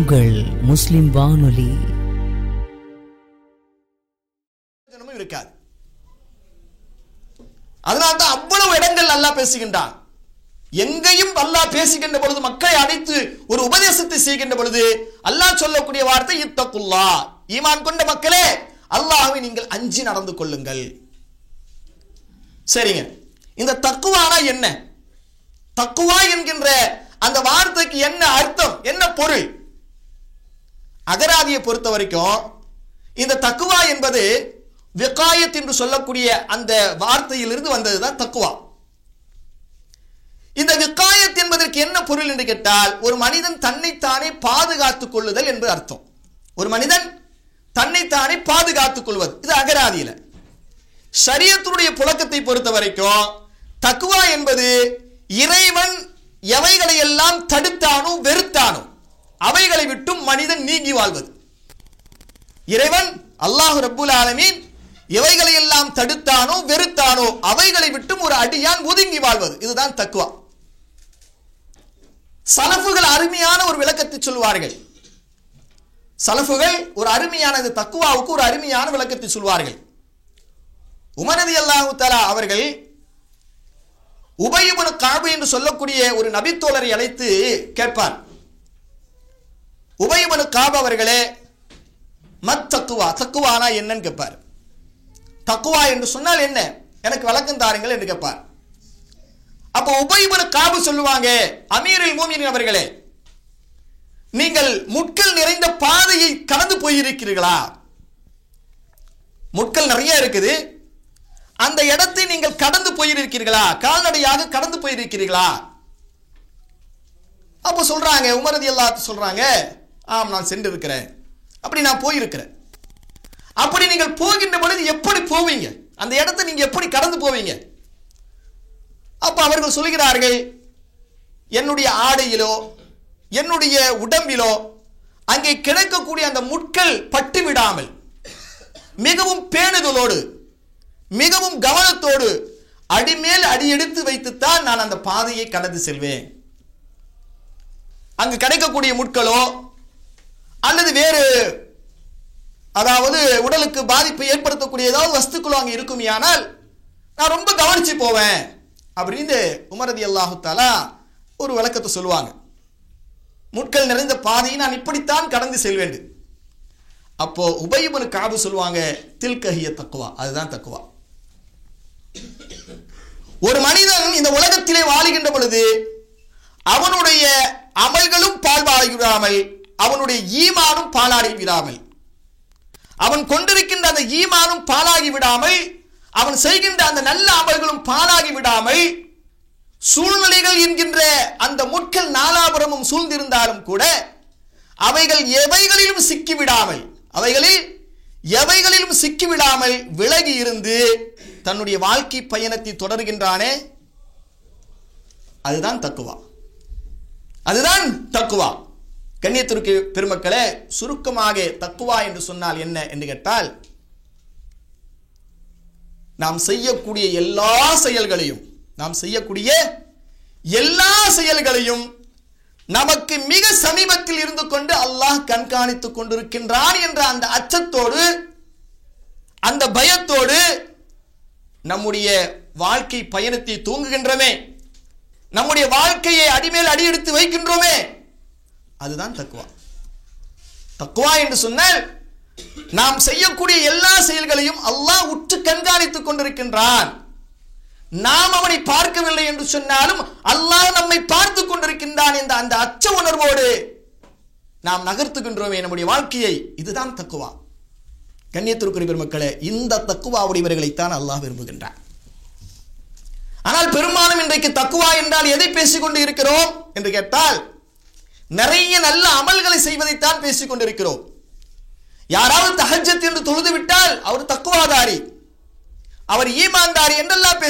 உங்கள் முஸ்லிம் வானொலி பிரயோஜனமும் இருக்காது அதனால தான் அவ்வளவு இடங்கள் அல்லாஹ் பேசுகின்றான் எங்கேயும் அல்லாஹ் பேசுகின்ற பொழுது மக்களை அழைத்து ஒரு உபதேசத்தை செய்கின்ற பொழுது அல்லாஹ் சொல்லக்கூடிய வார்த்தை இத்தக்குல்லா ஈமான் கொண்ட மக்களே அல்லாஹ்வை நீங்கள் அஞ்சி நடந்து கொள்ளுங்கள் சரிங்க இந்த தக்குவானா என்ன தக்குவா என்கின்ற அந்த வார்த்தைக்கு என்ன அர்த்தம் என்ன பொருள் அகராதியை பொறுத்த வரைக்கும் இந்த தக்குவா என்பது விகாயத் என்று சொல்லக்கூடிய அந்த வார்த்தையிலிருந்து வந்ததுதான் தக்குவா இந்த விகாயத் என்பதற்கு என்ன பொருள் என்று கேட்டால் ஒரு மனிதன் தன்னைத்தானே பாதுகாத்துக் கொள்ளுதல் என்று அர்த்தம் ஒரு மனிதன் தன்னைத்தானே பாதுகாத்துக் கொள்வது இது அகராதியில ஷரியத்துடைய புழக்கத்தை பொறுத்த வரைக்கும் தக்குவா என்பது இறைவன் எவைகளை எல்லாம் தடுத்தானோ வெறுத்தானோ அவைகளை விட்டும் மனிதன் நீங்கி வாழ்வது இறைவன் அல்லாஹ் ரப்புல் ஆலமீன் எவைகளை எல்லாம் தடுத்தானோ வெறுத்தானோ அவைகளை விட்டும் ஒரு அடியான் ஒதுங்கி வாழ்வது இதுதான் தக்குவா சலஃபுகள் அருமையான ஒரு விளக்கத்தை சொல்வார்கள் சலஃபுகள் ஒரு அருமையான இந்த தக்குவாவுக்கு ஒரு அருமையான விளக்கத்தை சொல்வார்கள் உமரதி அல்லாஹு தலா அவர்கள் உபயபுன காபு என்று சொல்லக்கூடிய ஒரு நபித்தோழரை அழைத்து கேட்பார் உபயபுன காபு அவர்களே மத் தக்குவா தக்குவானா என்னன்னு கேட்பார் தக்குவா என்று சொன்னால் என்ன எனக்கு விளக்கம் தாருங்கள் என்று கேட்பார் அப்போ உபயபுன காபு சொல்லுவாங்க அமீரில் மூமின் அவர்களே நீங்கள் முட்கள் நிறைந்த பாதையை கடந்து போயிருக்கிறீர்களா முட்கள் நிறைய இருக்குது அந்த இடத்தை நீங்கள் கடந்து போயிருக்கிறீர்களா கால்நடையாக கடந்து போயிருக்கிறீர்களா அப்போ சொல்றாங்க உமரதி எல்லாத்து சொல்றாங்க ஆம் நான் சென்று இருக்கிறேன் அப்படி நான் போயிருக்கிறேன் அப்படி நீங்கள் போகின்ற பொழுது எப்படி போவீங்க அந்த இடத்தை நீங்க எப்படி கடந்து போவீங்க அப்ப அவர்கள் சொல்கிறார்கள் என்னுடைய ஆடையிலோ என்னுடைய உடம்பிலோ அங்கே கிடக்கக்கூடிய அந்த முட்கள் பட்டு விடாமல் மிகவும் பேணுதலோடு மிகவும் கவனத்தோடு அடிமேல் அடி எடுத்து வைத்துத்தான் நான் அந்த பாதையை கடந்து செல்வேன் அங்கு கிடைக்கக்கூடிய முட்களோ அல்லது வேறு அதாவது உடலுக்கு பாதிப்பை ஏற்படுத்தக்கூடிய ஏதாவது வஸ்துக்களோ அங்கே இருக்குமையானால் நான் ரொம்ப கவனிச்சு போவேன் அப்படின்னு உமரதி அல்லாஹு தாலா ஒரு விளக்கத்தை சொல்லுவாங்க முட்கள் நிறைந்த பாதையை நான் இப்படித்தான் கடந்து செல்வேன் அப்போ உபயபனு காபு சொல்லுவாங்க தில்கஹிய தக்குவா அதுதான் தக்குவா ஒரு மனிதன் இந்த உலகத்திலே வாழுகின்ற பொழுது அவனுடைய அமல்களும் பால்வாடி விடாமல் அவனுடைய ஈமானும் பாலாடி விடாமல் அவன் கொண்டிருக்கின்ற அந்த ஈமானும் பாலாகி விடாமல் அவன் செய்கின்ற அந்த நல்ல அமல்களும் பாலாகி விடாமல் சூழ்நிலைகள் என்கின்ற அந்த முட்கள் நாலாபுரமும் சூழ்ந்திருந்தாலும் கூட அவைகள் எவைகளிலும் சிக்கிவிடாமல் அவைகளில் எவைகளிலும் சிக்கிவிடாமல் விலகி இருந்து தன்னுடைய வாழ்க்கை பயணத்தை தொடர்கின்றானே அதுதான் தக்குவா அதுதான் தக்குவா கண்ணியத்திற்கு பெருமக்களே சுருக்கமாக தக்குவா என்று சொன்னால் என்ன என்று கேட்டால் நாம் செய்யக்கூடிய எல்லா செயல்களையும் நாம் செய்யக்கூடிய எல்லா செயல்களையும் நமக்கு மிக சமீபத்தில் இருந்து கொண்டு அல்லாஹ் கண்காணித்துக் கொண்டிருக்கின்றான் என்ற அந்த அச்சத்தோடு அந்த பயத்தோடு நம்முடைய வாழ்க்கை பயணத்தை தூங்குகின்றமே நம்முடைய வாழ்க்கையை அடிமேல் அடி எடுத்து வைக்கின்றோமே அதுதான் தக்குவா தக்குவா என்று சொன்னால் நாம் செய்யக்கூடிய எல்லா செயல்களையும் அல்லாஹ் உற்று கண்காணித்துக் கொண்டிருக்கின்றான் நாம் அவனை பார்க்கவில்லை என்று சொன்னாலும் அல்லாஹ் நம்மை பார்த்து கொண்டிருக்கின்றான் என்ற அந்த அச்ச உணர்வோடு நாம் நகர்த்துகின்றோமே நம்முடைய வாழ்க்கையை இதுதான் தக்குவா கண்ணியத்திற்குரிய பெருமக்களே இந்த தக்குவா உடையவர்களைத்தான் அல்லாஹ் விரும்புகின்றான் ஆனால் பெரும்பாலும் இன்றைக்கு தக்குவா என்றால் எதை பேசிக்கொண்டு இருக்கிறோம் என்று கேட்டால் நிறைய நல்ல அமல்களை செய்வதைத்தான் பேசிக் கொண்டிருக்கிறோம் யாராவது தஹஜத் என்று தொழுது விட்டால் அவர் தக்குவாதாரி அவர் ஈமான்தாரி என்றெல்லாம் பேசி